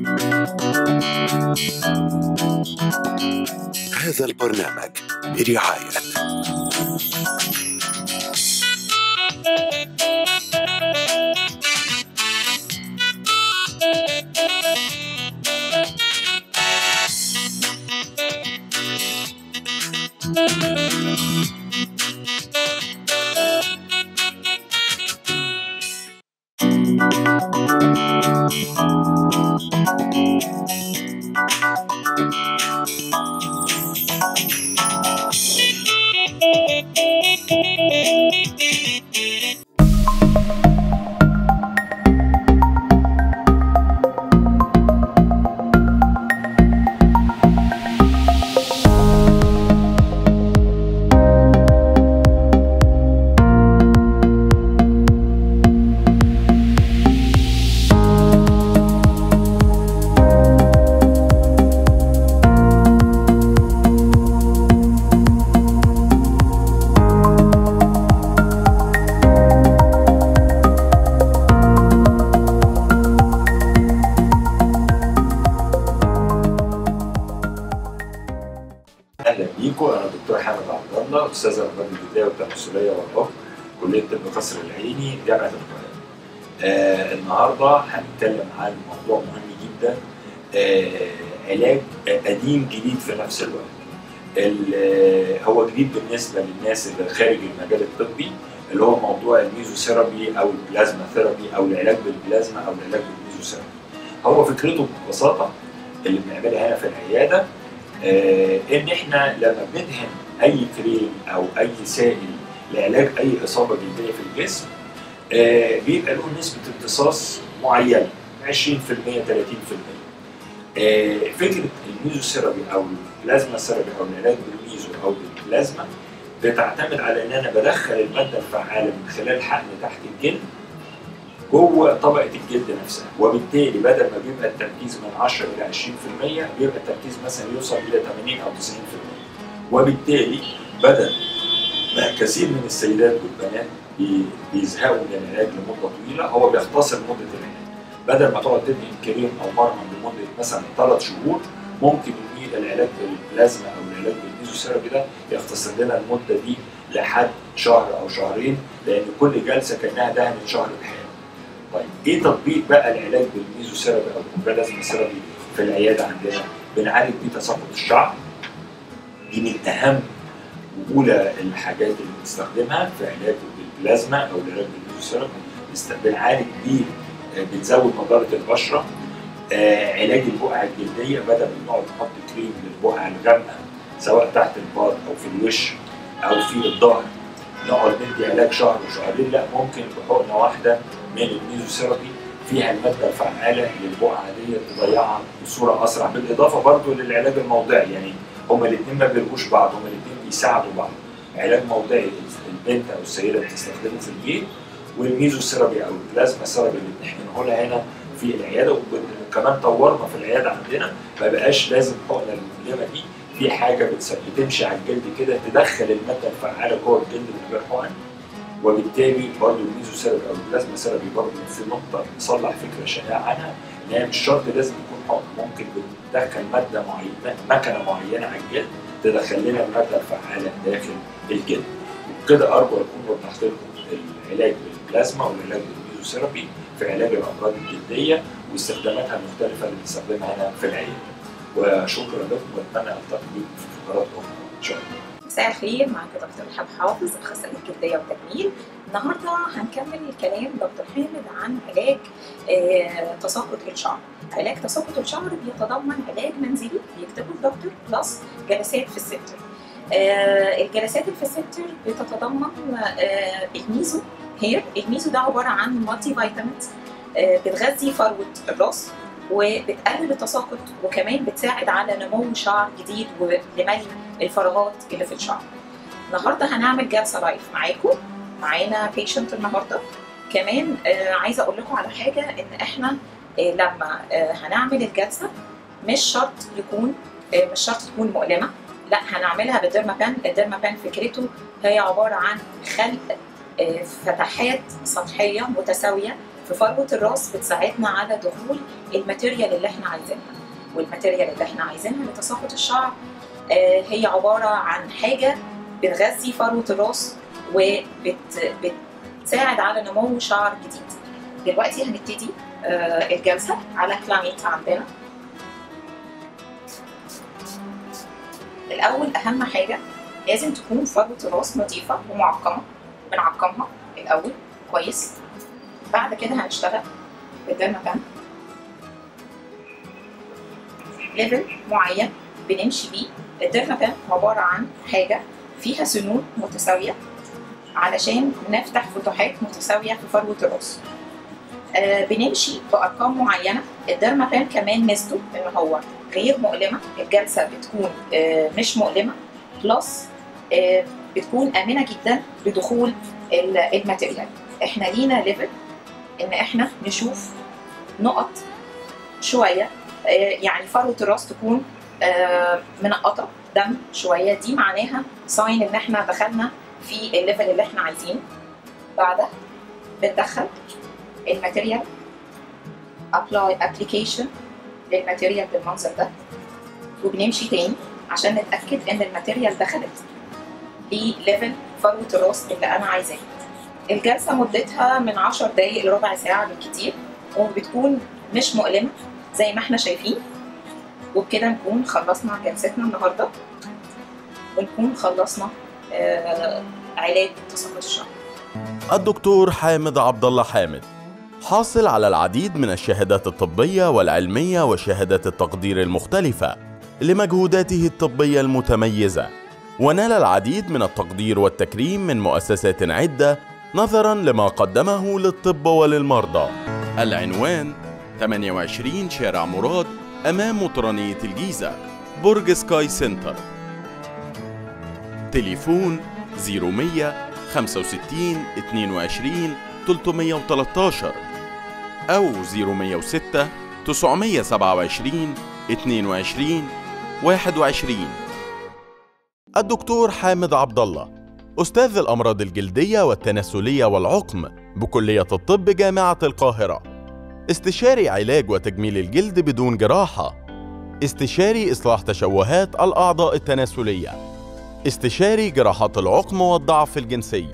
هذا البرنامج برعاية اهلا بيكم انا الدكتور حامد عبد الله استاذ امراض الجلديه والتناسليه والربط كليه طب قصر العيني جامعه القاهره. آه النهارده هنتكلم عن موضوع مهم جدا آه علاج قديم جديد في نفس الوقت. ال- هو جديد بالنسبه للناس اللي خارج المجال الطبي اللي هو موضوع الميزوثيرابي او البلازما ثيرابي او العلاج بالبلازما او العلاج بالميزوثيرابي. هو فكرته ببساطه اللي بنعملها هنا في العياده آه، ان احنا لما بندهن اي كريم او اي سائل لعلاج اي اصابه جلديه في الجسم آه، بيبقى له نسبه امتصاص معينه 20% 30% آه، فكره الميزوثيرابي او البلازما ثيرابي او العلاج بالميزو او بالبلازما بتعتمد على ان انا بدخل الماده الفعاله من خلال حقن تحت الجلد جوه طبقه الجلد نفسها وبالتالي بدل ما بيبقى التركيز من 10 الى 20% بيبقى التركيز مثلا يوصل الى 80 او 90% وبالتالي بدل ما كثير من السيدات والبنات بي- بيزهقوا من العلاج لمده طويله هو بيختصر مده العلاج بدل ما تقعد تدهن كريم او مرهم لمده مثلا ثلاث شهور ممكن ان العلاج بالبلازما او العلاج بالميزوثيرابي ده يختصر لنا المده دي لحد شهر او شهرين لان كل جلسه كانها دهنت شهر بحاله. طيب ايه تطبيق بقى العلاج بالميزوثيرابي او البلازما ثيرابي في العياده عندنا؟ بنعالج بيه تساقط الشعر دي من اهم واولى الحاجات اللي بنستخدمها في علاج بالبلازما او العلاج بالميزوثيرابي بنست- بنعالج بيه آه، بنزود نضاره البشره آه، علاج البقع الجلديه بدل ما نقعد نحط كريم للبقع الغامقه سواء تحت الباط او في الوش او في الظهر نقعد ندي علاج شهر وشهرين لا ممكن بحقنه واحده من الميزوثيرابي فيها الماده الفعاله للبقعه دي تضيعها بصوره اسرع بالاضافه برضو للعلاج الموضعي يعني هما الاثنين ما بيلغوش بعض هما الاثنين بيساعدوا بعض علاج موضعي البنت او السيده بتستخدمه في البيت والميزوثيرابي او البلازما ثيرابي اللي بنحقنه لها هنا في العياده وكمان طورنا في العياده عندنا ما بقاش لازم حقنه الملمه دي في حاجه بتس- بتمشي على الجلد كده تدخل الماده الفعاله جوه الجلد من غير حقن وبالتالي برضه الميزوثيرابي او البلازما ثيرابي برضه في نقطه نصلح فكره شائعه عنها ان هي مش شرط لازم يكون حقن ممكن بتدخل ماده معينه مكنه معينه على الجلد تدخل لنا الماده الفعاله داخل الجلد وبكده ارجو اكون وضحت لكم العلاج بالبلازما والعلاج بالميزوثيرابي في علاج الامراض الجلديه واستخداماتها المختلفه اللي بنستخدمها هنا في العياده وشكرا لكم واتمنى التقي بكم في فقرات اخرى ان شاء الله مساء الخير معاك دكتور رحاب حافظ اخصائي الجلديه والتجميل النهارده هنكمل الكلام دكتور حامد عن علاج آه، تساقط الشعر علاج تساقط الشعر بيتضمن علاج منزلي بيكتبه الدكتور بلس جلسات في السنتر آه، الجلسات اللي في السنتر بتتضمن آه، الميزو هير الميزو ده عباره عن مالتي فيتامينز آه، بتغذي فروه الراس وبتقلل التساقط وكمان بتساعد على نمو شعر جديد ولملء الفراغات اللي في الشعر. النهارده هنعمل جلسه لايف معاكم معانا بيشنت النهارده كمان آه عايزه اقول لكم على حاجه ان احنا آه لما آه هنعمل الجلسه مش شرط يكون آه مش شرط تكون مؤلمه لا هنعملها بالديرما بان الديرما بان فكرته هي عباره عن خلق آه فتحات سطحيه متساويه في فروه الراس بتساعدنا على دخول الماتيريال اللي احنا عايزينها والماتيريال اللي احنا عايزينها لتساقط الشعر آه، هي عباره عن حاجه بتغذي فروه الراس وبتساعد على نمو شعر جديد دلوقتي هنبتدي آه، الجلسه على كلاميت عندنا الاول اهم حاجه لازم تكون فروه الراس نظيفه ومعقمه بنعقمها الاول كويس بعد كده هنشتغل بالدرمابان ليفل معين بنمشي بيه الدرمابان عباره عن حاجه فيها سنون متساويه علشان نفتح فتحات متساويه في فروه الراس آه بنمشي بارقام معينه الدرمابان كمان ميزته ان هو غير مؤلمه الجلسه بتكون آه مش مؤلمه بلس آه بتكون امنه جدا لدخول ال- الماتيريال احنا لينا ليفل ان احنا نشوف نقط شويه آه، يعني فروه الراس تكون آه، منقطه دم شويه دي معناها ساين ان احنا دخلنا في الليفل اللي احنا عايزينه بعدها بندخل الماتيريال ابلاي ابلكيشن للماتيريال بالمنظر ده وبنمشي تاني عشان نتاكد ان الماتيريال دخلت لليفل فروه الراس اللي انا عايزاه الجلسه مدتها من 10 دقائق لربع ساعه بالكتير وبتكون مش مؤلمه زي ما احنا شايفين وبكده نكون خلصنا جلستنا النهارده ونكون خلصنا آه علاج تساقط الشعر الدكتور حامد عبد الله حامد حاصل على العديد من الشهادات الطبية والعلمية وشهادات التقدير المختلفة لمجهوداته الطبية المتميزة ونال العديد من التقدير والتكريم من مؤسسات عدة نظرا لما قدمه للطب وللمرضى العنوان 28 شارع مراد أمام مطرانية الجيزة برج سكاي سنتر تليفون 0100 65 22 313 أو 0106 927 22 21 الدكتور حامد عبد الله أستاذ الأمراض الجلدية والتناسلية والعقم بكلية الطب جامعة القاهرة استشاري علاج وتجميل الجلد بدون جراحة استشاري إصلاح تشوهات الأعضاء التناسلية استشاري جراحات العقم والضعف الجنسي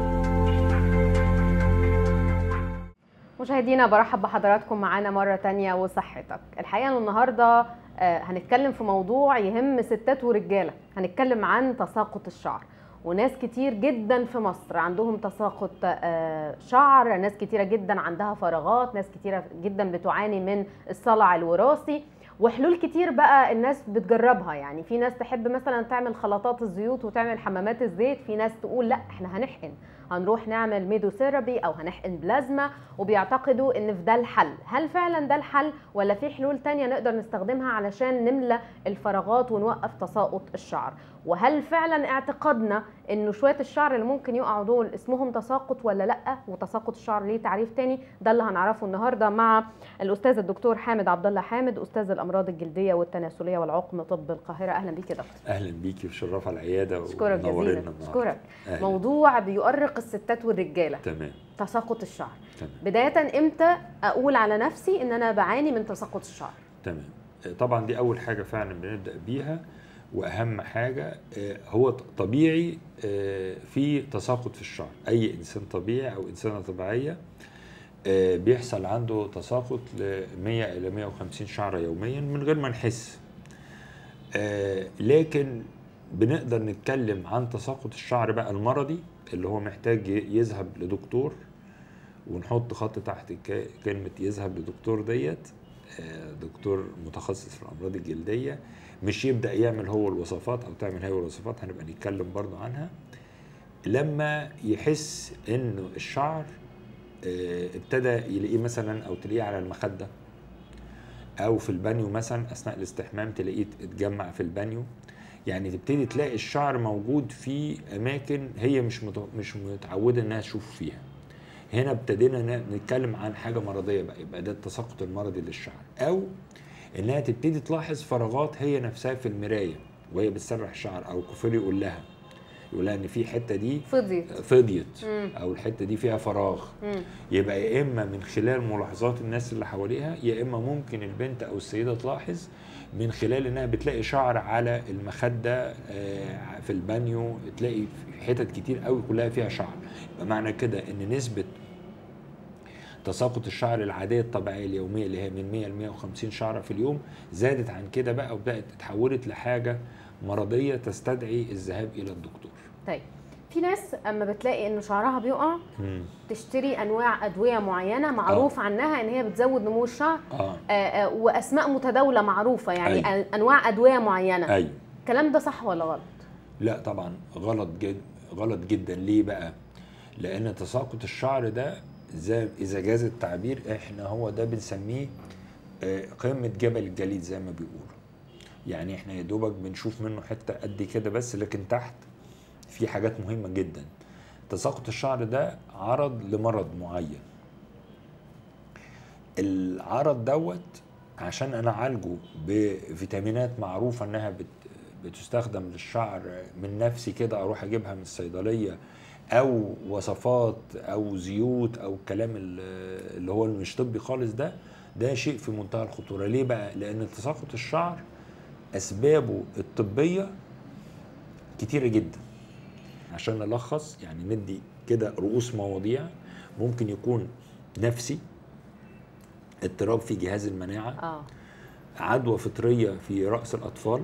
مشاهدينا برحب بحضراتكم معانا مرة تانية وصحتك الحقيقة إن النهاردة آه، هنتكلم في موضوع يهم ستات ورجالة هنتكلم عن تساقط الشعر وناس كتير جدا في مصر عندهم تساقط آه، شعر ناس كتيرة جدا عندها فراغات ناس كتيرة جدا بتعاني من الصلع الوراثي وحلول كتير بقى الناس بتجربها يعني في ناس تحب مثلا تعمل خلطات الزيوت وتعمل حمامات الزيت في ناس تقول لا احنا هنحقن هنروح نعمل ميدوثيرابي او هنحقن بلازما وبيعتقدوا ان في ده الحل هل فعلا ده الحل ولا في حلول تانية نقدر نستخدمها علشان نملى الفراغات ونوقف تساقط الشعر وهل فعلا اعتقادنا انه شويه الشعر اللي ممكن يقعوا دول اسمهم تساقط ولا لا وتساقط الشعر ليه تعريف تاني ده اللي هنعرفه النهارده مع الاستاذ الدكتور حامد عبد الله حامد استاذ الامراض الجلديه والتناسليه والعقم طب القاهره اهلا بيك يا دكتور اهلا بيكي وشرف العياده اشكرك ومنورينا جزيلا النهاردة. اشكرك أهلاً. موضوع بيؤرق الستات والرجاله تمام تساقط الشعر تمام بدايه امتى اقول على نفسي ان انا بعاني من تساقط الشعر تمام طبعا دي اول حاجه فعلا بنبدا بيها واهم حاجه آه، هو ط- طبيعي آه، في تساقط في الشعر اي انسان طبيعي او انسانه طبيعيه آه، بيحصل عنده تساقط ل 100 الى 150 شعره يوميا من غير ما نحس آه، لكن بنقدر نتكلم عن تساقط الشعر بقى المرضي اللي هو محتاج ي- يذهب لدكتور ونحط خط تحت ك- كلمة يذهب لدكتور ديت آه، دكتور متخصص في الأمراض الجلدية مش يبدأ يعمل هو الوصفات أو تعمل هي الوصفات هنبقى نتكلم برضو عنها لما يحس إنه الشعر آه، ابتدى يلاقيه مثلا أو تلاقيه على المخدة أو في البانيو مثلا أثناء الاستحمام تلاقيه اتجمع في البانيو يعني تبتدي تلاقي الشعر موجود في أماكن هي مش مت- مش متعودة إنها تشوف فيها هنا ابتدينا ن- نتكلم عن حاجه مرضيه بقى يبقى ده التساقط المرضي للشعر او انها تبتدي تلاحظ فراغات هي نفسها في المرايه وهي بتسرح الشعر او كوفير يقول لها يقول لها ان في حته دي فضيت فضيت مم. او الحته دي فيها فراغ مم. يبقى يا اما من خلال ملاحظات الناس اللي حواليها يا اما ممكن البنت او السيده تلاحظ من خلال انها بتلاقي شعر على المخده آه، في البانيو تلاقي في حتت كتير قوي كلها فيها شعر يبقى معنى كده ان نسبه تساقط الشعر العاديه الطبيعيه اليوميه اللي هي من 100 ل 150 شعره في اليوم زادت عن كده بقى وبدات اتحولت لحاجه مرضيه تستدعي الذهاب الى الدكتور. طيب في ناس اما بتلاقي ان شعرها بيقع تشتري انواع ادويه معينه معروف عنها ان هي بتزود نمو الشعر اه آه، آه، واسماء متداوله معروفه يعني أيوة. أن- انواع ادويه معينه ايوه الكلام ده صح ولا غلط لا طبعا غلط جد غلط جدا ليه بقى؟ لأن تساقط الشعر ده زي إذا جاز التعبير إحنا هو ده بنسميه آه، قمة جبل الجليد زي ما بيقولوا. يعني إحنا يا دوبك بنشوف منه حتة قد كده بس لكن تحت في حاجات مهمة جدا. تساقط الشعر ده عرض لمرض معين. العرض دوت عشان انا اعالجه بفيتامينات معروفه انها بت بتستخدم للشعر من نفسي كده اروح اجيبها من الصيدليه او وصفات او زيوت او الكلام ال- اللي هو مش طبي خالص ده ده شيء في منتهى الخطوره ليه بقى لان تساقط الشعر اسبابه الطبيه كتيره جدا عشان نلخص يعني ندي كده رؤوس مواضيع ممكن يكون نفسي اضطراب في جهاز المناعه اه عدوى فطريه في راس الاطفال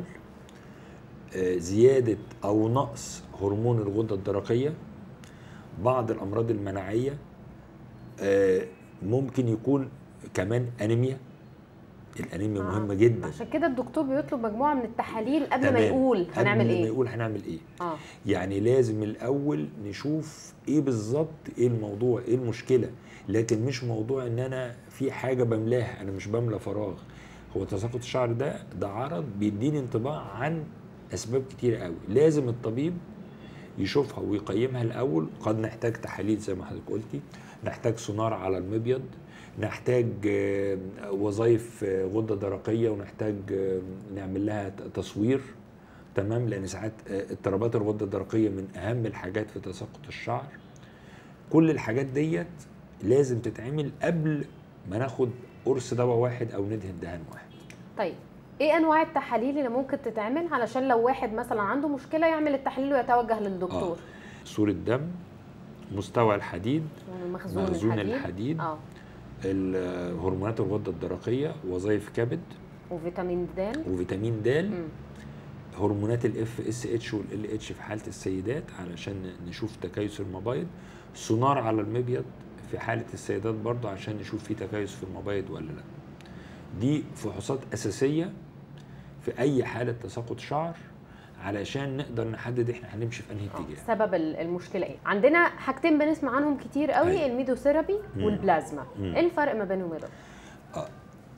آه، زياده او نقص هرمون الغده الدرقيه بعض الامراض المناعيه آه، ممكن يكون كمان انيميا الانيميا آه. مهمه جدا عشان كده الدكتور بيطلب مجموعه من التحاليل قبل ما تمام. يقول هنعمل قبل ما ايه يقول هنعمل ايه اه يعني لازم الاول نشوف ايه بالظبط ايه الموضوع ايه المشكله لكن مش موضوع ان انا في حاجه بملاها انا مش بملى فراغ هو تساقط الشعر ده ده عرض بيديني انطباع عن اسباب كتير قوي لازم الطبيب يشوفها ويقيمها الاول قد نحتاج تحاليل زي ما حضرتك قلتي نحتاج سونار على المبيض نحتاج آه، وظائف آه، غده درقيه ونحتاج آه، نعمل لها ت- تصوير تمام لان ساعات آه، اضطرابات الغده الدرقيه من اهم الحاجات في تساقط الشعر كل الحاجات ديت لازم تتعمل قبل ما ناخد قرص دواء واحد او ندهن دهان واحد طيب ايه انواع التحاليل اللي ممكن تتعمل علشان لو واحد مثلا عنده مشكله يعمل التحليل ويتوجه للدكتور صوره دم مستوى الحديد مخزون, مخزون الحديد, الحديد. اه ال- هرمونات الغده الدرقيه وظائف كبد وفيتامين د وفيتامين د مم. هرمونات الاف اس اتش والال اتش في حاله السيدات علشان نشوف تكيس المبايض سونار على المبيض في حاله السيدات برضه عشان نشوف في تكيس في المبايض ولا لا دي فحوصات اساسيه في اي حاله تساقط شعر علشان نقدر نحدد احنا هنمشي في انهي آه، اتجاه سبب ال- المشكله ايه عندنا حاجتين بنسمع عنهم كتير قوي أيوة. الميدوثيرابي مم. والبلازما مم. ايه الفرق ما بينهم يا دكتور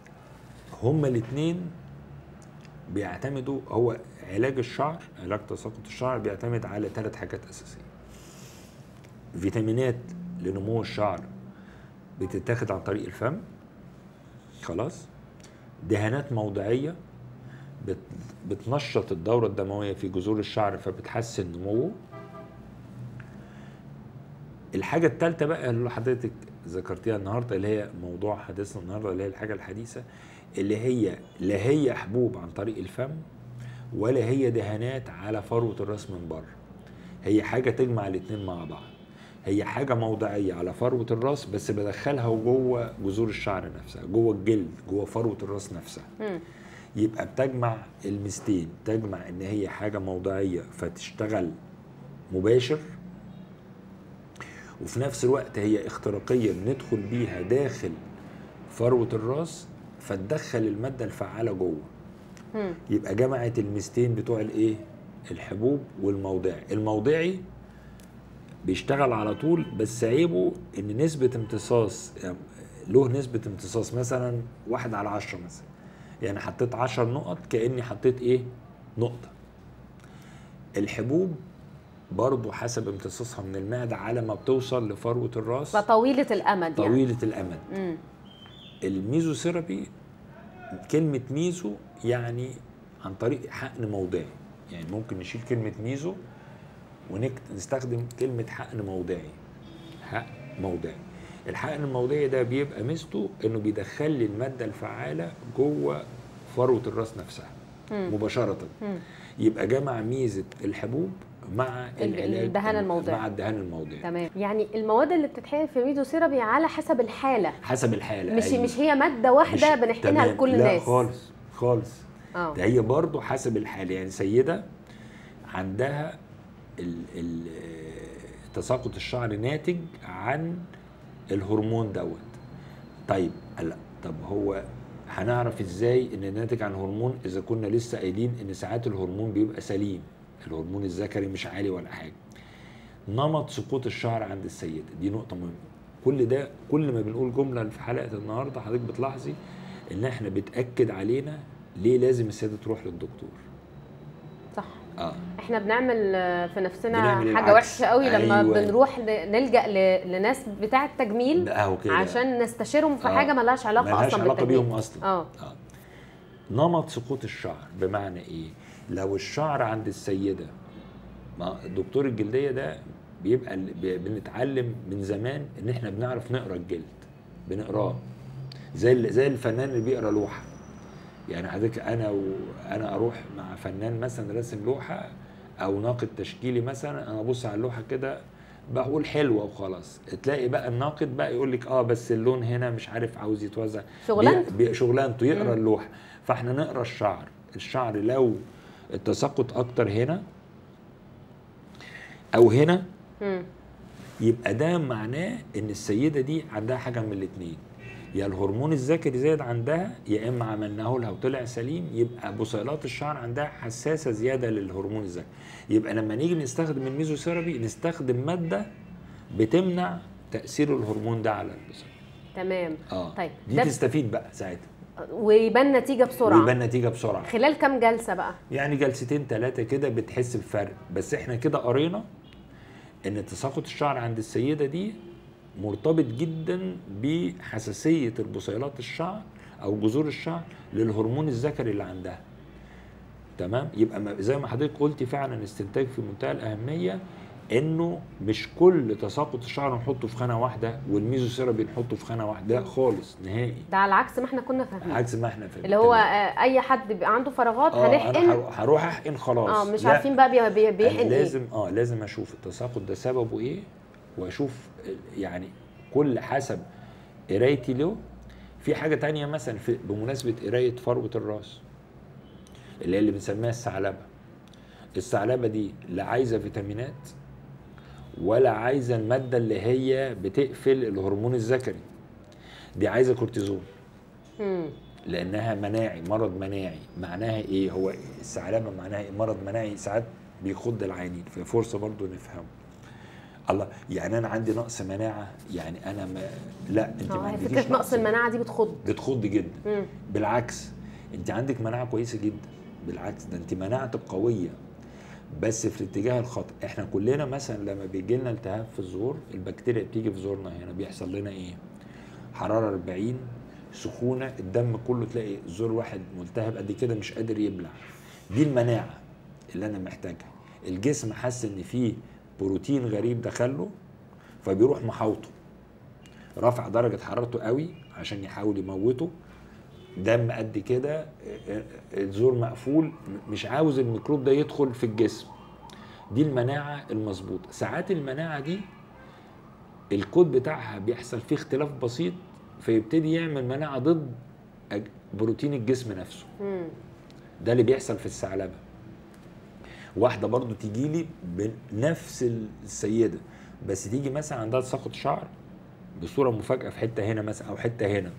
هما الاثنين بيعتمدوا هو علاج الشعر علاج تساقط الشعر بيعتمد على ثلاث حاجات اساسيه فيتامينات لنمو الشعر بتتاخد عن طريق الفم خلاص دهانات موضعيه بت بتنشط الدوره الدمويه في جذور الشعر فبتحسن نموه الحاجه الثالثه بقى اللي حضرتك ذكرتيها النهارده اللي هي موضوع حديثنا النهارده اللي هي الحاجه الحديثه اللي هي لا هي حبوب عن طريق الفم ولا هي دهانات على فروه الراس من بره هي حاجه تجمع الاثنين مع بعض هي حاجه موضعيه على فروه الراس بس بدخلها جوه جذور الشعر نفسها جوه الجلد جوه فروه الراس نفسها مم. يبقى بتجمع المستين تجمع ان هي حاجه موضعيه فتشتغل مباشر وفي نفس الوقت هي اختراقيه بندخل بيها داخل فروه الراس فتدخل الماده الفعاله جوه مم. يبقى جمعت المستين بتوع الايه الحبوب والموضعي الموضعي بيشتغل على طول بس عيبه ان نسبه امتصاص يعني له نسبه امتصاص مثلا واحد على عشرة مثلا يعني حطيت عشر نقط كاني حطيت ايه نقطه الحبوب برضو حسب امتصاصها من المعده على ما بتوصل لفروه الراس فطويله الامد يعني طويله الامد مم. الميزوثيرابي كلمة ميزو يعني عن طريق حقن موضعي يعني ممكن نشيل كلمة ميزو ونستخدم كلمه حقن موضعي حقن موضعي الحقن الموضعي ده بيبقى ميزته انه بيدخل لي الماده الفعاله جوه فروه الراس نفسها مم. مباشره مم. يبقى جمع ميزه الحبوب مع ال- العلاج الدهان الموضعي. مع الدهان الموضعي تمام يعني المواد اللي بتتحقن في الميزوثيرابي على حسب الحاله حسب الحاله مش أيوة. مش هي ماده واحده مش- بنحقنها تمام. لكل لا الناس خالص خالص اه ده هي برضه حسب الحاله يعني سيده عندها ال- ال- تساقط الشعر ناتج عن الهرمون دوت طيب لا طب هو هنعرف ازاي ان ناتج عن هرمون اذا كنا لسه قايلين ان ساعات الهرمون بيبقى سليم الهرمون الذكري مش عالي ولا حاجه نمط سقوط الشعر عند السيده دي نقطه مهمه كل ده كل ما بنقول جمله في حلقه النهارده حضرتك بتلاحظي ان احنا بتاكد علينا ليه لازم السيده تروح للدكتور صح اه احنا بنعمل آه، في نفسنا بنعمل حاجه العكس. وحشه قوي لما أيوة. بنروح ل- نلجا ل- لناس بتاعه تجميل اهو كده عشان نستشيرهم في آه. حاجه ملهاش علاقه ملهاش اصلا علاقه بالتجميل بيهم اصلا اه آه. نمط سقوط الشعر بمعنى ايه لو الشعر عند السيده ما دكتور الجلديه ده بيبقى ال- ب- بنتعلم من زمان ان احنا بنعرف نقرا الجلد بنقراه زي ال- زي الفنان اللي بيقرا لوحه يعني حضرتك انا وانا اروح مع فنان مثلا راسم لوحه او ناقد تشكيلي مثلا انا ابص على اللوحه كده بقول حلوه وخلاص تلاقي بقى الناقد بقى يقول لك اه بس اللون هنا مش عارف عاوز يتوزع شغلانته. بي- بي- شغلانته يقرا مم. اللوحه فاحنا نقرا الشعر الشعر لو التساقط اكتر هنا او هنا مم. يبقى ده معناه ان السيده دي عندها حاجه من الاثنين يا الهرمون الذكري زاد عندها يا اما عملناه لها وطلع سليم يبقى بصيلات الشعر عندها حساسه زياده للهرمون الذكري يبقى لما نيجي نستخدم الميزوثيرابي نستخدم ماده بتمنع تاثير الهرمون ده على البصيلات تمام اه طيب دي ده ب- تستفيد بقى ساعتها ويبان نتيجه بسرعه ويبان نتيجه بسرعه خلال كام جلسه بقى يعني جلستين ثلاثة كده بتحس بفرق بس احنا كده قرينا ان تساقط الشعر عند السيدة دي مرتبط جدا بحساسية البصيلات الشعر او جذور الشعر للهرمون الذكري اللي عندها تمام يبقى ما- زي ما حضرتك قلتي فعلا استنتاج في منتهى الاهميه انه مش كل تساقط الشعر نحطه في خانه واحده والميزوثيرابي نحطه في خانه واحده لا خالص نهائي ده على عكس ما احنا كنا فاهمين عكس ما احنا فاهمين اللي هو آه، اي حد بيبقى عنده فراغات اه انا هنحقن هرو- هروح احقن خلاص اه مش لا. عارفين بقى بي- بي- أنا بيحقن ايه لازم اه لازم اشوف التساقط ده سببه ايه واشوف ال- يعني كل حسب قرايتي له في حاجه تانية مثلا في بمناسبه قرايه فروه الراس اللي هي اللي بنسميها الثعلبه الثعلبه دي لا عايزه فيتامينات ولا عايزه الماده اللي هي بتقفل الهرمون الذكري دي عايزه كورتيزون مم. لانها مناعي مرض مناعي معناها ايه هو الثعلبه معناها إيه؟ مرض مناعي ساعات بيخض العينين ففرصه برضو نفهمه الله يعني انا عندي نقص مناعه يعني انا ما لا انت ما اه هي عندكيش فكره نقص المناعه دي بتخض بتخض جدا مم. بالعكس انت عندك مناعه كويسه جدا بالعكس ده انت مناعتك قويه بس في الاتجاه الخاطئ احنا كلنا مثلا لما بيجي لنا التهاب في الزور البكتيريا بتيجي في زورنا هنا بيحصل لنا ايه حراره 40 سخونه الدم كله تلاقي زور واحد ملتهب قد كده مش قادر يبلع دي المناعه اللي انا محتاجها الجسم حس ان فيه بروتين غريب دخله فبيروح محاوطه رفع درجه حرارته قوي عشان يحاول يموته دم قد كده الزور مقفول مش عاوز الميكروب ده يدخل في الجسم دي المناعه المظبوطه ساعات المناعه دي الكود بتاعها بيحصل فيه اختلاف بسيط فيبتدي يعمل مناعه ضد أج- بروتين الجسم نفسه مم. ده اللي بيحصل في الثعلبه واحده برضو تيجي لي بنفس السيده بس تيجي مثلا عندها تساقط شعر بصوره مفاجاه في حته هنا مثلا او حته هنا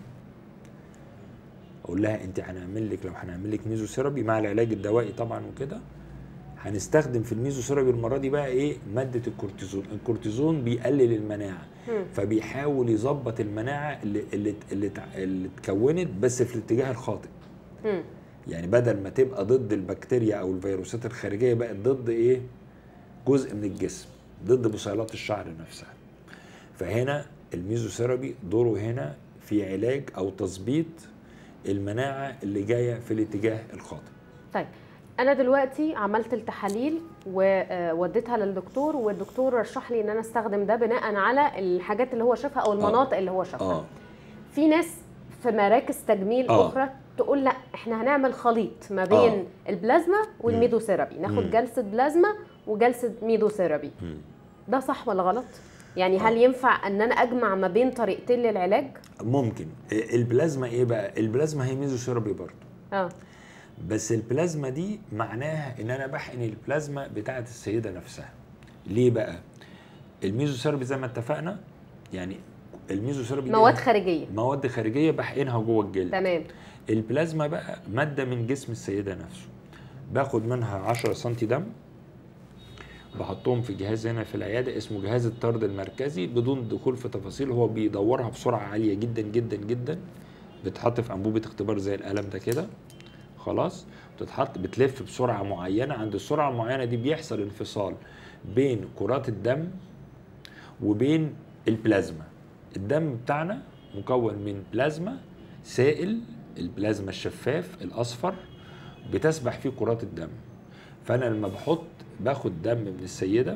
اقول لها انت هنعمل لك لو هنعمل لك ميزوثيرابي مع العلاج الدوائي طبعا وكده هنستخدم في الميزوثيرابي المره دي بقى ايه ماده الكورتيزون الكورتيزون بيقلل المناعه مم. فبيحاول يظبط المناعه اللي اللي اللي, تع- اللي اتكونت بس في الاتجاه الخاطئ مم. يعني بدل ما تبقى ضد البكتيريا او الفيروسات الخارجيه بقت ضد ايه جزء من الجسم ضد بصيلات الشعر نفسها فهنا الميزوثيرابي دوره هنا في علاج او تظبيط المناعه اللي جايه في الاتجاه الخاطئ طيب انا دلوقتي عملت التحاليل ووديتها للدكتور والدكتور رشح لي ان انا استخدم ده بناء على الحاجات اللي هو شافها او المناطق اللي هو شافها اه في ناس في مراكز تجميل آه. اخرى تقول لا احنا هنعمل خليط ما بين آه. البلازما والميدوثيرابي ناخد مم. جلسه بلازما وجلسه ميدوثيرابي مم. ده صح ولا غلط يعني هل ينفع ان انا اجمع ما بين طريقتين للعلاج ممكن آه، البلازما ايه بقى البلازما هي ميزوثيرابي برضه اه بس البلازما دي معناها ان انا بحقن البلازما بتاعه السيده نفسها ليه بقى الميزوثيرابي زي ما اتفقنا يعني الميزوثيرابي دي مواد خارجيه مواد خارجيه بحقنها جوه الجلد تمام البلازما بقى ماده من جسم السيده نفسه باخد منها 10 سم دم بحطهم في جهاز هنا في العياده اسمه جهاز الطرد المركزي بدون دخول في تفاصيل هو بيدورها بسرعه عاليه جدا جدا جدا بتحط في انبوبه اختبار زي القلم ده كده خلاص بتتحط بتلف بسرعه معينه عند السرعه المعينه دي بيحصل انفصال بين كرات الدم وبين البلازما الدم بتاعنا مكون من بلازما سائل البلازما الشفاف الاصفر بتسبح فيه كرات الدم فانا لما بحط باخد دم من السيده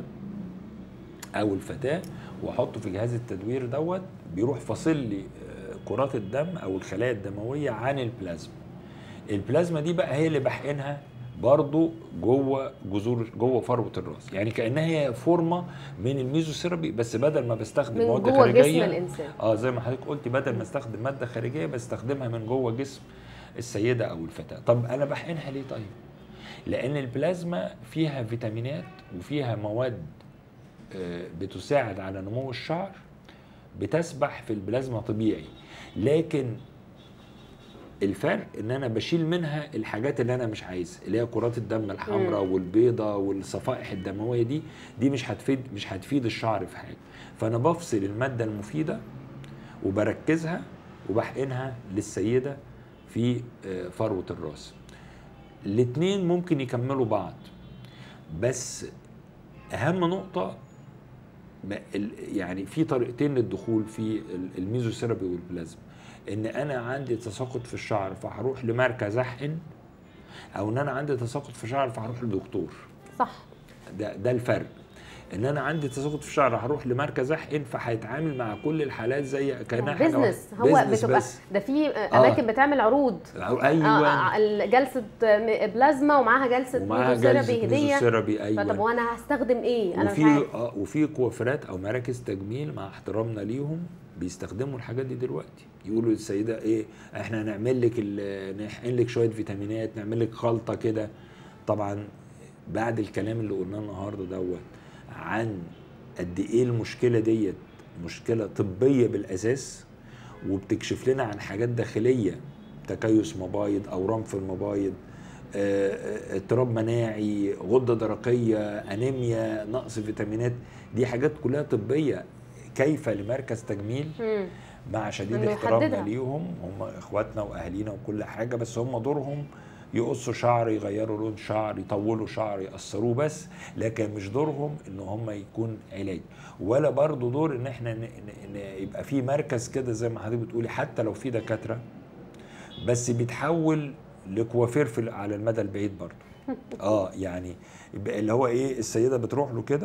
او الفتاه واحطه في جهاز التدوير دوت بيروح فاصل لي آه، كرات الدم او الخلايا الدمويه عن البلازما البلازما دي بقى هي اللي بحقنها برضو جوه جذور جوه فروه الراس يعني كانها هي فورمه من الميزوثيرابي بس بدل ما بستخدم من مواد جوه خارجيه جسم الانسان اه زي ما حضرتك قلت بدل ما استخدم ماده خارجيه بستخدمها من جوه جسم السيده او الفتاه طب انا بحقنها ليه طيب لان البلازما فيها فيتامينات وفيها مواد آه، بتساعد على نمو الشعر بتسبح في البلازما طبيعي لكن الفرق ان انا بشيل منها الحاجات اللي انا مش عايزها اللي هي كرات الدم الحمراء والبيضاء والصفائح الدمويه دي دي مش هتفيد مش هتفيد الشعر في حاجه فانا بفصل الماده المفيده وبركزها وبحقنها للسيده في آه، فروه الراس الاتنين ممكن يكملوا بعض بس اهم نقطه ما- ال- يعني في طريقتين للدخول في ال- الميزوثيرابي والبلازما ان انا عندي تساقط في الشعر فهروح لمركز احقن او ان انا عندي تساقط في الشعر فهروح لدكتور صح ده ده الفرق ان انا عندي تساقط في الشعر هروح لمركز احقن فهيتعامل مع كل الحالات زي كانها حاجه بزنس واحدة. هو بيزنس بتبقى بس. ده في اماكن بتعمل عروض ايوه آه، آه، جلسه بلازما ومعاها جلسه ومعاها ميدوثيرابي جلسه هديه ميزوثيرابي ايوه فطب وانا هستخدم ايه انا مش وفي عارف اه وفي كوافيرات او مراكز تجميل مع احترامنا ليهم بيستخدموا الحاجات دي دلوقتي يقولوا للسيده ايه احنا هنعمل لك ال- نحقن لك شويه فيتامينات نعمل لك خلطه كده طبعا بعد الكلام اللي قلناه النهارده دوت عن قد ايه المشكله ديت مشكله طبيه بالاساس وبتكشف لنا عن حاجات داخليه تكيس مبايض اورام في المبايض آه، آه، اضطراب مناعي غده درقيه انيميا نقص فيتامينات دي حاجات كلها طبيه كيف لمركز تجميل مم. مع شديد إنه احترامنا يحددها. ليهم هم اخواتنا واهالينا وكل حاجه بس هم دورهم يقصوا شعر يغيروا لون شعر يطولوا شعر يقصروه بس لكن مش دورهم ان هم يكون علاج ولا برضو دور ان احنا ن- ن- ن- يبقى في مركز كده زي ما حضرتك بتقولي حتى لو في دكاتره بس بيتحول لكوافير في على المدى البعيد برضو اه يعني يبقى اللي هو ايه السيده بتروح له كده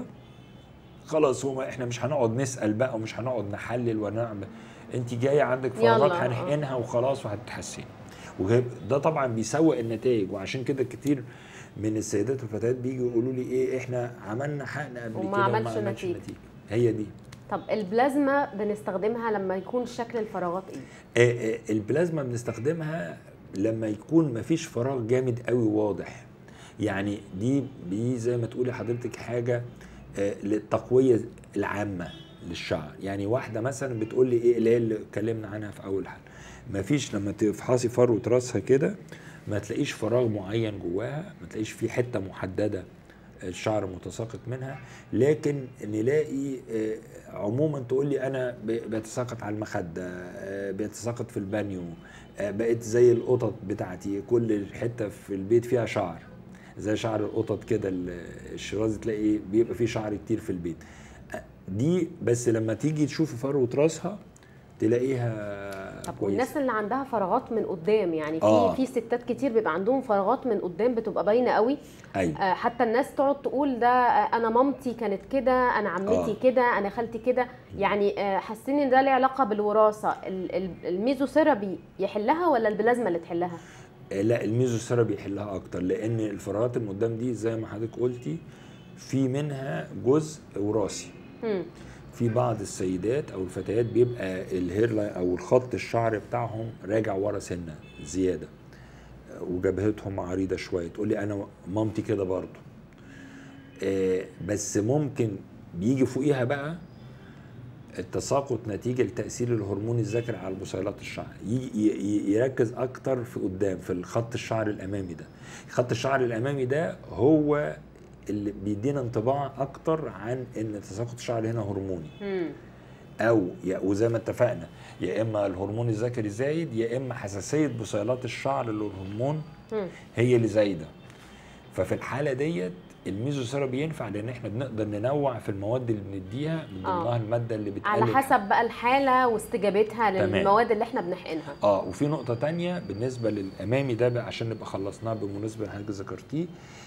خلاص هو احنا مش هنقعد نسال بقى ومش هنقعد نحلل ونعمل انت جايه عندك فراغات يلا. هنحقنها وخلاص وهتتحسني وجايب- ده طبعا بيسوق النتائج وعشان كده كتير من السيدات والفتيات بيجوا يقولوا لي ايه احنا عملنا حقن قبل وما كده عملش وما عملش نتيجة. نتيجه هي دي طب البلازما بنستخدمها لما يكون شكل الفراغات ايه آه، آه، البلازما بنستخدمها لما يكون مفيش فراغ جامد قوي واضح يعني دي دي زي ما تقولي حضرتك حاجه آه، للتقويه العامه للشعر يعني واحده مثلا بتقول لي ايه اللي هي اللي اتكلمنا عنها في اول حلقه مفيش لما تفحصي فروه راسها كده ما تلاقيش فراغ معين جواها ما تلاقيش في حته محدده الشعر متساقط منها لكن نلاقي آه، عموما تقول لي انا ب- بيتساقط على المخده آه، بيتساقط في البانيو آه، بقيت زي القطط بتاعتي كل حته في البيت فيها شعر زي شعر القطط كده ال- الشرازي تلاقي بيبقى فيه شعر كتير في البيت آه، دي بس لما تيجي تشوفي فروه راسها تلاقيها طب كويسة. والناس اللي عندها فراغات من قدام يعني في آه. في ستات كتير بيبقى عندهم فراغات من قدام بتبقى باينه قوي ايوه آه، حتى الناس تقعد تقول ده آه، انا مامتي كانت كده انا عمتي آه. كده انا خالتي كده يعني آه، حاسين ان ده ليه علاقه بالوراثه ال- ال- الميزوثيرابي يحلها ولا البلازما اللي تحلها آه، لا الميزوثيرابي يحلها اكتر لان الفراغات اللي قدام دي زي ما حضرتك قلتي في منها جزء وراثي مم. في بعض السيدات او الفتيات بيبقى الهير لاين او الخط الشعر بتاعهم راجع ورا سنه زياده آه، وجبهتهم عريضه شويه تقول لي انا مامتي كده برضو آه، بس ممكن بيجي فوقيها بقى التساقط نتيجه لتاثير الهرمون الذكري على بصيلات الشعر ي- ي- يركز اكتر في قدام في الخط الشعر الامامي ده خط الشعر الامامي ده هو اللي بيدينا انطباع اكتر عن ان تساقط الشعر هنا هرموني مم. او يا- وزي ما اتفقنا يا اما الهرمون الذكري زايد يا اما حساسيه بصيلات الشعر للهرمون مم. هي اللي زايده ففي الحاله ديت الميزوثيرابي ينفع لان احنا بنقدر ننوع في المواد اللي بنديها من آه. ضمنها الماده اللي بتقلل على حسب بقى الحاله واستجابتها تمام. للمواد اللي احنا بنحقنها اه وفي نقطه تانية بالنسبه للامامي ده بقى عشان نبقى خلصناه بالمناسبه اللي حضرتك ذكرتيه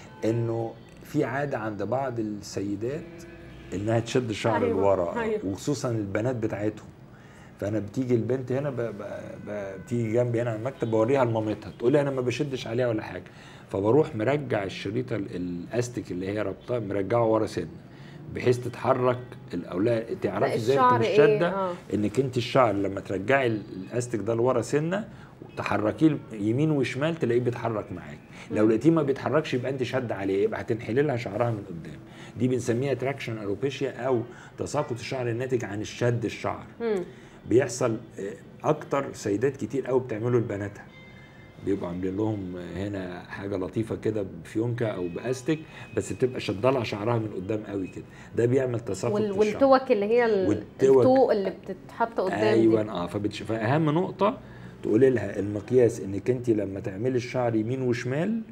انه في عاده عند بعض السيدات انها تشد الشعر أيوة، لورا أيوة. وخصوصا البنات بتاعتهم فانا بتيجي البنت هنا ب... ب... ب... بتيجي جنبي هنا على المكتب بوريها لمامتها تقول لي انا ما بشدش عليها ولا حاجه فبروح مرجع الشريطه ال- الاستيك اللي هي رابطه مرجعه ورا سنه بحيث تتحرك الاولاد تعرفي ازاي انت الشعر مش إيه؟ شاده آه. انك انت الشعر لما ترجعي ال- الاستيك ده لورا سنه وتحركيه يمين وشمال تلاقيه بيتحرك معاك لو لقيتيه ما بيتحركش يبقى انت شد عليه يبقى هتنحلي لها شعرها من قدام دي بنسميها تراكشن الوبيشيا او تساقط الشعر الناتج عن الشد الشعر مم. بيحصل آه، اكتر سيدات كتير قوي بتعمله لبناتها بيبقوا عاملين لهم هنا حاجه لطيفه كده بفيونكه او باستك بس بتبقى شدالها شعرها من قدام قوي كده ده بيعمل تساقط وال- الشعر. والتوك اللي هي ال- والتوك. الطوق اللي بتتحط قدام ايوه دي اه فبتش... فاهم نقطه تقولي لها المقياس انك انت لما تعملي الشعر يمين وشمال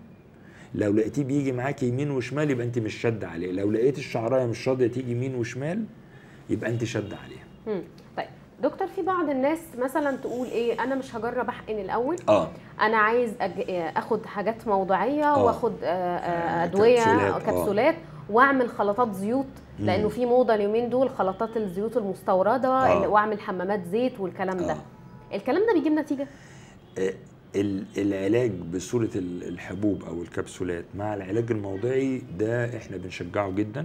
لو لقيتيه بيجي معاكي يمين وشمال يبقى انت مش شد عليه لو لقيت الشعرايه مش راضيه تيجي يمين وشمال يبقى انت شد عليها مم. طيب دكتور في بعض الناس مثلا تقول ايه انا مش هجرب احقن الاول اه انا عايز أج... اخد حاجات موضعيه آه. واخد آه، آه، آه، ادويه كبسولات، كبسولات, آه. كبسولات واعمل خلطات زيوت مم. لانه في موضه اليومين دول خلطات الزيوت المستورده آه. اللي- واعمل حمامات زيت والكلام ده آه. الكلام ده بيجيب نتيجه آه، ال- العلاج بصورة ال- الحبوب أو الكبسولات مع العلاج الموضعي ده إحنا بنشجعه جدا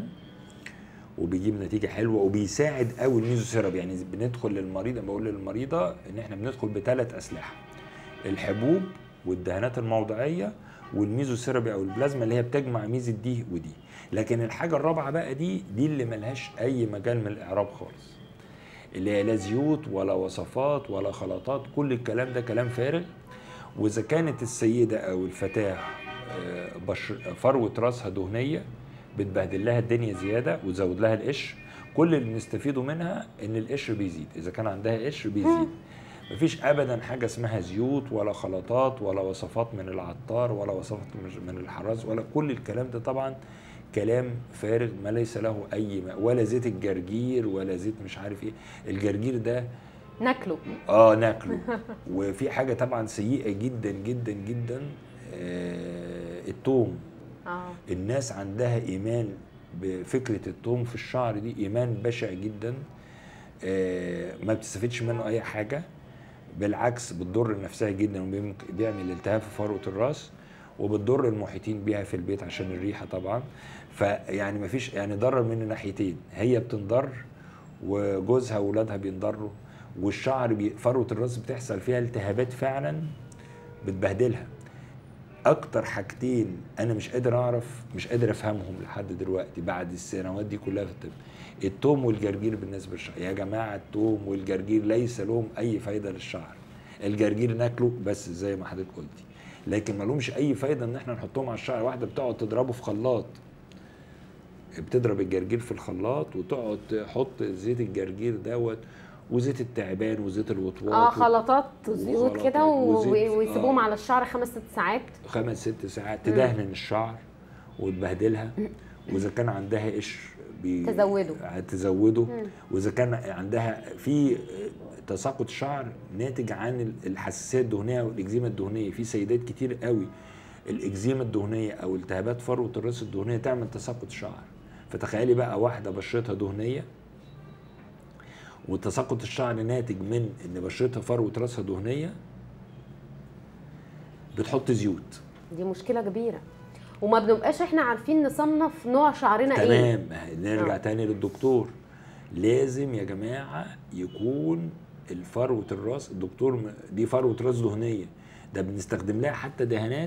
وبيجيب نتيجة حلوة وبيساعد قوي الميزوثيرابي يعني بندخل للمريض أنا بقول للمريضة إن إحنا بندخل بثلاث أسلحة الحبوب والدهانات الموضعية والميزوثيرابي أو البلازما اللي هي بتجمع ميزة دي ودي لكن الحاجة الرابعة بقى دي دي اللي ملهاش أي مجال من الإعراب خالص اللي هي لا زيوت ولا وصفات ولا خلطات كل الكلام ده كلام فارغ واذا كانت السيده او الفتاه آه، بش- فروه راسها دهنيه بتبهدل لها الدنيا زياده وتزود لها القشر كل اللي بنستفيده منها ان القشر بيزيد اذا كان عندها قشر بيزيد مفيش ابدا حاجه اسمها زيوت ولا خلطات ولا وصفات من العطار ولا وصفات من- من الحراز ولا كل الكلام ده طبعا كلام فارغ ما ليس له اي ما ولا زيت الجرجير ولا زيت مش عارف ايه الجرجير ده ناكله اه ناكله وفي حاجه طبعا سيئه جدا جدا جدا آه التوم اه الناس عندها ايمان بفكره التوم في الشعر دي ايمان بشع جدا آه ما بتستفيدش منه اي حاجه بالعكس بتضر نفسها جدا وبيمك- بيعمل التهاب في فروه الراس وبتضر المحيطين بيها في البيت عشان الريحه طبعا فيعني ما فيش يعني ضرر من الناحيتين هي بتنضر وجوزها واولادها بينضروا والشعر بي... فروه الراس بتحصل فيها التهابات فعلا بتبهدلها اكتر حاجتين انا مش قادر اعرف مش قادر افهمهم لحد دلوقتي بعد السنوات دي كلها في الطب التوم والجرجير بالنسبه للشعر يا جماعه التوم والجرجير ليس لهم اي فايده للشعر الجرجير ناكله بس زي ما حضرتك قلتي لكن ما لهمش اي فايده ان احنا نحطهم على الشعر واحده بتقعد تضربه في خلاط بتضرب الجرجير في الخلاط وتقعد تحط زيت الجرجير دوت وزيت التعبان وزيت الوطواط اه خلطات زيوت وخلطات كده و- وزيت، ويسيبوهم آه. على الشعر خمس ست ساعات خمس ست ساعات تدهن الشعر وتبهدلها واذا كان عندها قشر بي... تزوده. تزوده واذا كان عندها في تساقط الشعر ناتج عن ال- الحساسيه الدهنيه والاكزيما الدهنيه في سيدات كتير قوي الاكزيما الدهنيه او التهابات فروه الراس الدهنيه تعمل تساقط شعر فتخيلي بقى واحده بشرتها دهنيه وتساقط الشعر ناتج من ان بشرتها فروه راسها دهنيه بتحط زيوت دي مشكله كبيره وما بنبقاش احنا عارفين نصنف نوع شعرنا ايه تمام نرجع آه. تاني للدكتور لازم يا جماعه يكون الفروه الراس الدكتور م- دي فروه راس دهنيه ده بنستخدم لها حتى دهانات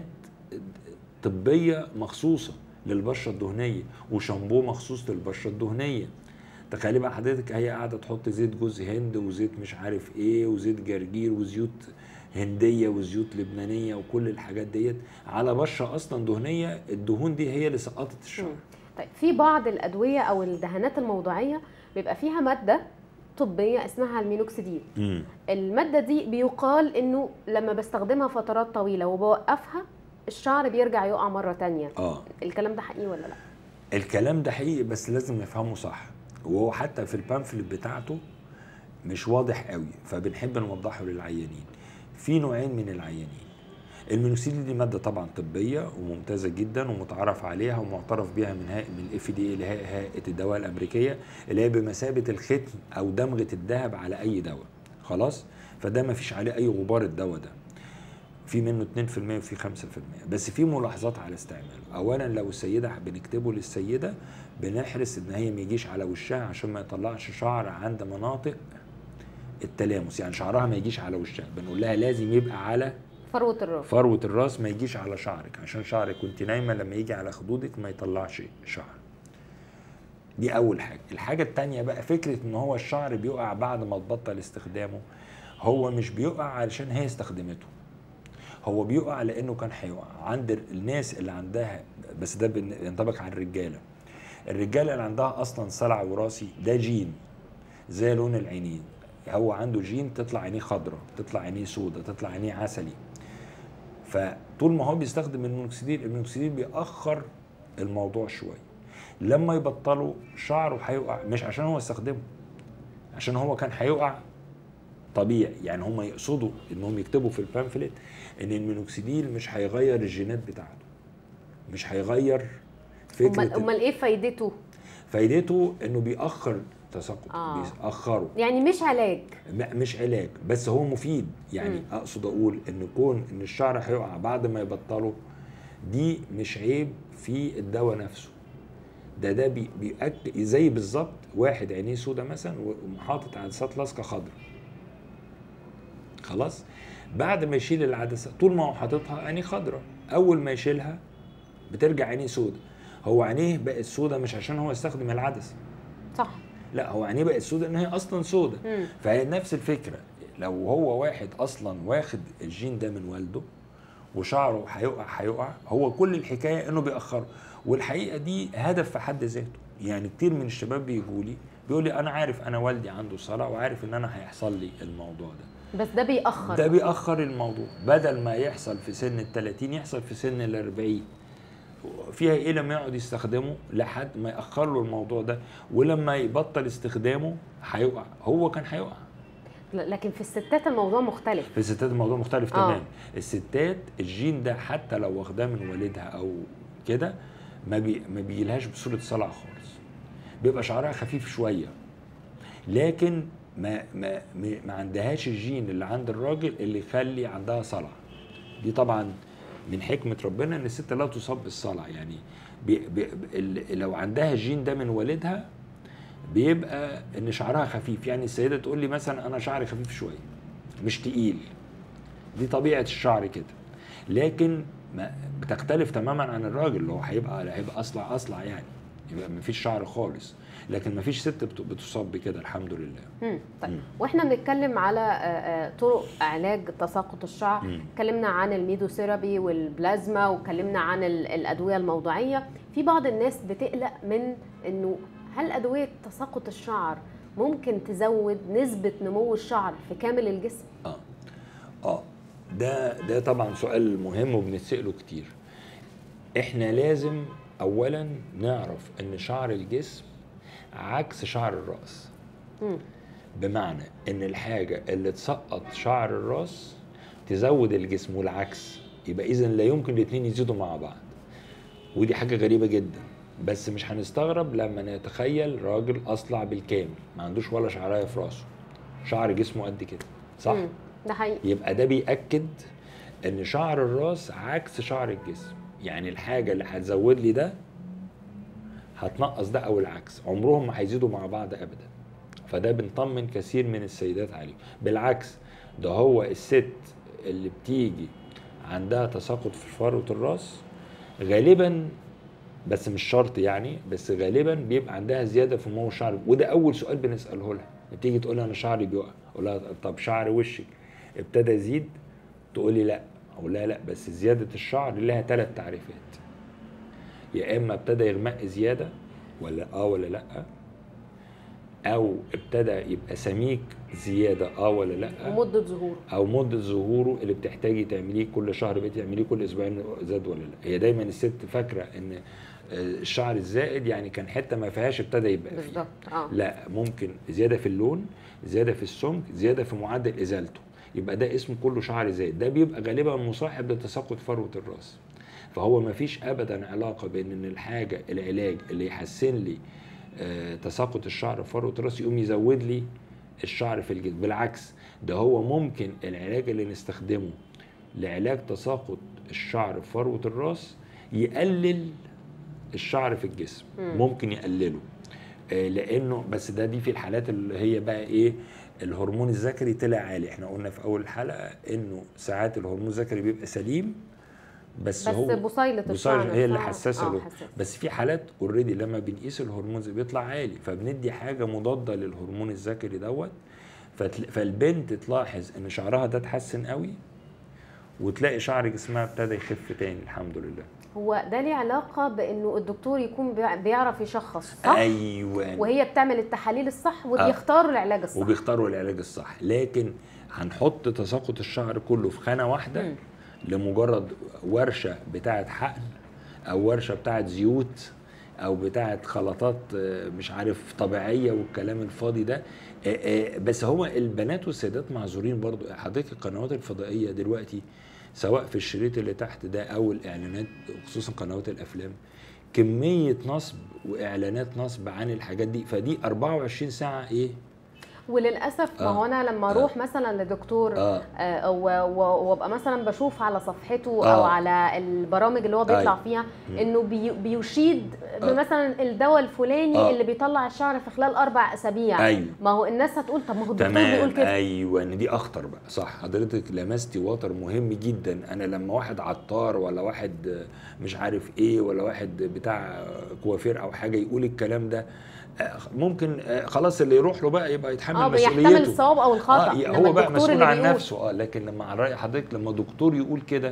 طبيه مخصوصه للبشره الدهنيه وشامبو مخصوص للبشره الدهنيه تخيلي بقى حضرتك هي قاعده تحط زيت جوز هند وزيت مش عارف ايه وزيت جرجير وزيوت هنديه وزيوت لبنانيه وكل الحاجات ديت على بشره اصلا دهنيه الدهون دي هي اللي سقطت الشعر طيب في بعض الادويه او الدهانات الموضعيه بيبقى فيها ماده طبيه اسمها المينوكسيديل مم. الماده دي بيقال انه لما بستخدمها فترات طويله وبوقفها الشعر بيرجع يقع مره تانية اه الكلام ده حقيقي ولا لا الكلام ده حقيقي بس لازم نفهمه صح وهو حتى في البامفلت بتاعته مش واضح قوي فبنحب نوضحه للعيانين في نوعين من العيانين المينوكسيديل دي ماده طبعا طبيه وممتازه جدا ومتعارف عليها ومعترف بيها من هيئه من الاف دي اللي هي هيئه الدواء الامريكيه اللي هي بمثابه الختم او دمغه الذهب على اي دواء خلاص فده ما فيش عليه اي غبار الدواء ده في منه 2% وفي 5% بس في ملاحظات على استعماله اولا لو السيده بنكتبه للسيده بنحرص ان هي ما يجيش على وشها عشان ما يطلعش شعر عند مناطق التلامس يعني شعرها ما يجيش على وشها بنقول لها لازم يبقى على فروه الراس فروه الراس ما يجيش على شعرك عشان شعرك وانت نايمه لما يجي على خدودك ما يطلعش شعر دي اول حاجه الحاجه التانية بقى فكره ان هو الشعر بيقع بعد ما تبطل استخدامه هو مش بيقع علشان هي استخدمته هو بيقع لانه كان هيقع عند الناس اللي عندها بس ده بن- ينطبق على الرجاله الرجاله اللي عندها اصلا صلع وراثي ده جين زي لون العينين هو عنده جين تطلع عينيه خضراء تطلع عينيه سودة تطلع عينيه عسلي فطول ما هو بيستخدم المينوكسيديل المينوكسيديل بيأخر الموضوع شويه لما يبطلوا شعره هيقع مش عشان هو استخدمه عشان هو كان هيقع طبيعي يعني هم يقصدوا انهم يكتبوا في البامفلت ان المينوكسيديل مش هيغير الجينات بتاعته مش هيغير امال فكره امال ايه فايدته فايدته انه بيأخر تساقط آه. بيأخره يعني مش علاج م- مش علاج بس هو مفيد يعني مم. اقصد اقول ان كون ان الشعر هيقع بعد ما يبطله دي مش عيب في الدواء نفسه ده ده بي- بيأكد زي بالظبط واحد عينيه سودة مثلا وحاطط عدسات لاصقه خضراء خلاص بعد ما يشيل العدسه طول ما هو حاططها عينيه خضراء اول ما يشيلها بترجع عينيه سودة هو عينيه بقت سودة مش عشان هو استخدم العدسه صح لا هو عينيه بقت سودة ان هي اصلا سودة مم. فهي نفس الفكره لو هو واحد اصلا واخد الجين ده من والده وشعره هيقع هيقع هو كل الحكايه انه بيأخره والحقيقه دي هدف في حد ذاته يعني كتير من الشباب بيجوا لي بيقول لي انا عارف انا والدي عنده صلع وعارف ان انا هيحصل لي الموضوع ده بس ده بيأخر ده بيأخر الموضوع بدل ما يحصل في سن ال 30 يحصل في سن ال 40 فيها ايه لما يقعد يستخدمه لحد ما يأخر له الموضوع ده ولما يبطل استخدامه هيقع هو كان هيقع ل- لكن في الستات الموضوع مختلف في الستات الموضوع مختلف آه. تمام الستات الجين ده حتى لو واخداه من والدها او كده ما بي ما بيجيلهاش بصوره صلع خالص بيبقى شعرها خفيف شويه لكن ما ما ما- ما عندهاش الجين اللي عند الراجل اللي يخلي عندها صلع دي طبعا من حكمه ربنا ان الست لا تصاب بالصلع يعني بي بي ال- لو عندها الجين ده من والدها بيبقى ان شعرها خفيف يعني السيده تقول لي مثلا انا شعري خفيف شويه مش تقيل دي طبيعه الشعر كده لكن ما بتختلف تماما عن الراجل اللي هو هيبقى هيبقى اصلع اصلع يعني يبقى ما فيش شعر خالص لكن ما فيش ست بت- بتصاب بكده الحمد لله مم. طيب مم. واحنا بنتكلم على آه، آه، طرق علاج تساقط الشعر مم. اتكلمنا عن الميدوثيرابي والبلازما واتكلمنا عن ال- الادويه الموضعيه في بعض الناس بتقلق من انه هل ادويه تساقط الشعر ممكن تزود نسبه نمو الشعر في كامل الجسم اه اه ده ده طبعا سؤال مهم وبنتسأله كتير احنا لازم اولا نعرف ان شعر الجسم عكس شعر الراس مم. بمعنى ان الحاجه اللي تسقط شعر الراس تزود الجسم والعكس يبقى اذا لا يمكن الاثنين يزيدوا مع بعض ودي حاجه غريبه جدا بس مش هنستغرب لما نتخيل راجل اصلع بالكامل ما عندوش ولا شعرايه في راسه شعر جسمه قد كده صح مم. ده حقيقي يبقى ده بيأكد ان شعر الراس عكس شعر الجسم يعني الحاجه اللي هتزود لي ده هتنقص ده او العكس عمرهم ما هيزيدوا مع بعض ابدا فده بنطمن كثير من السيدات عليه بالعكس ده هو الست اللي بتيجي عندها تساقط في فروه الراس غالبا بس مش شرط يعني بس غالبا بيبقى عندها زياده في نمو الشعر وده اول سؤال بنساله لها بتيجي تقول لها انا شعري بيقع اقول لها طب شعر وشك ابتدى يزيد تقول لي لا اقول لها لا بس زياده الشعر لها ثلاث تعريفات يا اما ابتدى يغمق زياده ولا اه ولا لا او ابتدى يبقى سميك زياده اه ولا لا ومده ظهوره او مده ظهوره اللي بتحتاجي تعمليه كل شهر بقيتي تعمليه كل اسبوعين زاد ولا لا هي دايما الست فاكره ان آه، الشعر الزائد يعني كان حته ما فيهاش ابتدى يبقى فيه بالظبط اه لا ممكن زياده في اللون زياده في السمك زياده في معدل ازالته يبقى ده اسمه كله شعر زايد ده بيبقى غالبا مصاحب لتساقط فروه الراس فهو ما فيش ابدا علاقه بين ان الحاجه العلاج اللي يحسن لي آه، تساقط الشعر في فروه الراس يقوم يزود لي الشعر في الجلد بالعكس ده هو ممكن العلاج اللي نستخدمه لعلاج تساقط الشعر في فروه الراس يقلل الشعر في الجسم مم. ممكن يقلله آه، لانه بس ده دي في الحالات اللي هي بقى ايه الهرمون الذكري طلع عالي احنا قلنا في اول الحلقه انه ساعات الهرمون الذكري بيبقى سليم بس, بس هو بصيله الشعر بصيلة هي اللي نفسها- حساسه اه له حساسه بس في حالات اوريدي لما بنقيس الهرمون زي بيطلع عالي فبندي حاجه مضاده للهرمون الذكري دوت فتل- فالبنت تلاحظ ان شعرها ده اتحسن قوي وتلاقي شعر جسمها ابتدى يخف تاني الحمد لله هو ده ليه علاقه بانه الدكتور يكون بيع- بيعرف يشخص صح ايوه وهي بتعمل التحاليل الصح وبيختاروا العلاج الصح وبيختاروا العلاج الصح لكن هنحط تساقط الشعر كله في خانه واحده مم. لمجرد ورشه بتاعه حقن او ورشه بتاعه زيوت او بتاعه خلطات آه، مش عارف طبيعيه والكلام الفاضي ده آه، آه، بس هو البنات والسيدات معذورين برضو حضرتك القنوات الفضائيه دلوقتي سواء في الشريط اللي تحت ده او الاعلانات خصوصا قنوات الافلام كميه نصب واعلانات نصب عن الحاجات دي فدي 24 ساعه ايه وللاسف ما آه. هو انا لما آه. اروح مثلا لدكتور اه آه، و- و- وابقى مثلا بشوف على صفحته آه. او على البرامج اللي هو بيطلع أيوة. فيها مم. انه بي بيشيد آه. بمثلا الدواء الفلاني آه. اللي بيطلع الشعر في خلال اربع اسابيع ايوه ما هو الناس هتقول طب ما هو الدكتور بيقول تمام كده ايوه ان دي اخطر بقى صح حضرتك لمستي وتر مهم جدا انا لما واحد عطار ولا واحد آه، مش عارف ايه ولا واحد بتاع آه، كوافير او حاجه يقول الكلام ده آه، ممكن آه، خلاص اللي يروح له بقى يبقى يتحمل اه بيحتمل مسؤوليته الصواب او الخطا آه إنما هو بقى الدكتور مسؤول اللي عن بيقول. نفسه اه لكن لما على راي حضرتك لما دكتور يقول كده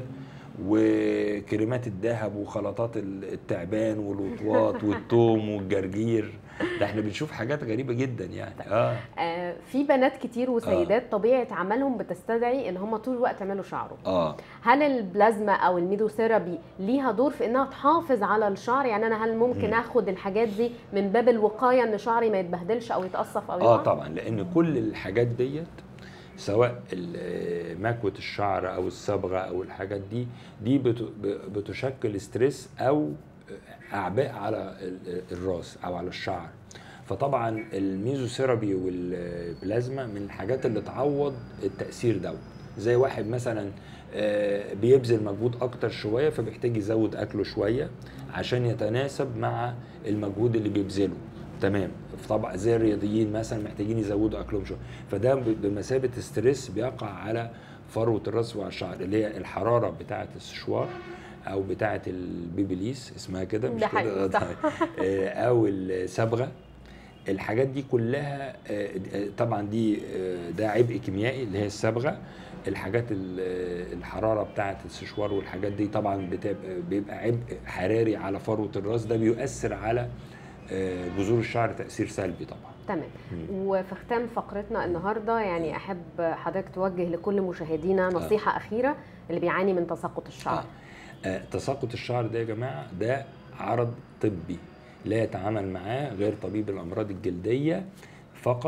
وكريمات الذهب وخلطات ال- التعبان والوطواط والثوم والجرجير ده احنا بنشوف حاجات غريبه جدا يعني اه آه في بنات كتير وسيدات طبيعه عملهم بتستدعي ان هم طول الوقت يعملوا شعرهم اه هل البلازما او الميدوثيرابي ليها دور في انها تحافظ على الشعر يعني انا هل ممكن مم. اخد الحاجات دي من باب الوقايه ان شعري ما يتبهدلش او يتقصف او اه يقع؟ طبعا لان كل الحاجات ديت سواء ال- مكوة الشعر او الصبغه او الحاجات دي دي بت- ب- بتشكل ستريس او اعباء على ال- الراس او على الشعر فطبعا الميزوثيرابي والبلازما من الحاجات اللي تعوض التاثير دوت زي واحد مثلا آه، بيبذل مجهود اكتر شويه فبيحتاج يزود اكله شويه عشان يتناسب مع المجهود اللي بيبذله تمام طبعا زي الرياضيين مثلا محتاجين يزودوا اكلهم شويه فده ب- بمثابه ستريس بيقع على فروه الراس وعلى الشعر اللي هي الحراره بتاعه السشوار او بتاعه البيبليس اسمها كده مش ده كده حقيقي، صح. آه، او الصبغه الحاجات دي كلها آه، آه، طبعا دي آه، ده عبء كيميائي اللي هي الصبغه الحاجات ال- آه، الحراره بتاعه السشوار والحاجات دي طبعا بتبقى بيبقى عبء حراري على فروه الراس ده بيؤثر على آه، جذور الشعر تاثير سلبي طبعا تمام مم. وفي ختام فقرتنا النهارده يعني احب حضرتك توجه لكل مشاهدينا نصيحه اخيره اللي بيعاني من تساقط الشعر آه. آه، تساقط الشعر ده يا جماعه ده عرض طبي لا يتعامل معاه غير طبيب الامراض الجلديه فقط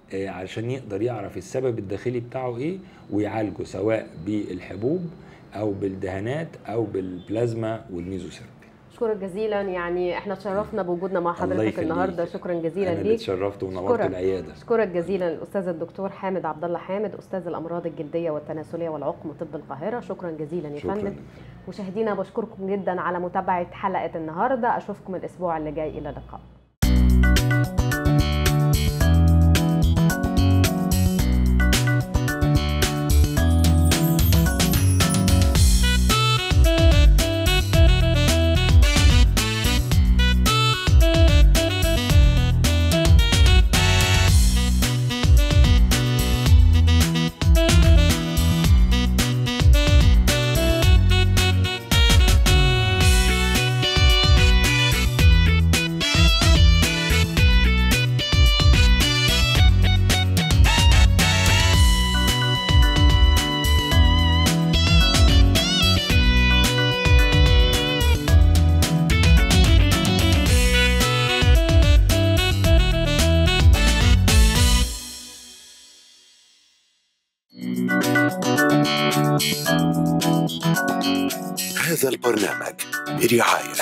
آه، علشان يقدر يعرف السبب الداخلي بتاعه ايه ويعالجه سواء بالحبوب او بالدهانات او بالبلازما والميزوثيرابي اشكرك جزيلا يعني احنا اتشرفنا بوجودنا مع الله حضرتك يخليك. النهارده شكرا جزيلا انا اللي ليك اتشرفت ونورت أشكرك. العياده اشكرك جزيلا الاستاذ الدكتور حامد عبد الله حامد استاذ الامراض الجلديه والتناسليه والعقم طب القاهره شكرا جزيلا يا شكرا فندم مشاهدينا بشكركم جدا على متابعه حلقه النهارده اشوفكم الاسبوع اللي جاي الى اللقاء هذا البرنامج برعاية